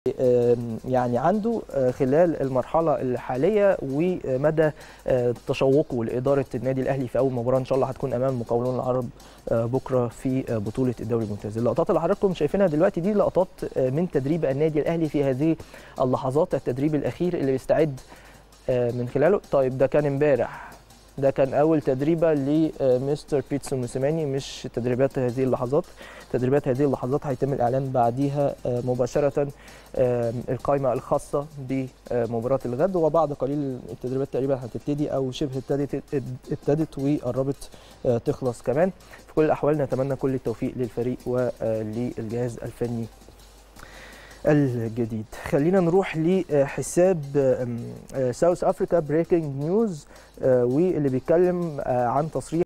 يعني عنده خلال المرحله الحاليه ومدى تشوقه لاداره النادي الاهلي في اول مباراه ان شاء الله هتكون امام المقاولون العرب بكره في بطوله الدوري الممتاز اللقطات اللي حضراتكم شايفينها دلوقتي دي لقطات من تدريب النادي الاهلي في هذه اللحظات التدريب الاخير اللي بيستعد من خلاله طيب ده كان امبارح ده كان اول تدريبه لمستر بيتسو موسيماني مش تدريبات هذه اللحظات تدريبات هذه اللحظات هيتم الاعلان بعديها مباشره القائمه الخاصه بمباراه الغد وبعد قليل التدريبات تقريبا هتبتدي او شبه ابتدت ابتدت وقربت تخلص كمان في كل الاحوال نتمنى كل التوفيق للفريق وللجهاز الفني الجديد خلينا نروح لحساب ساوث افريكا بريكنج نيوز واللي بيتكلم عن تصريح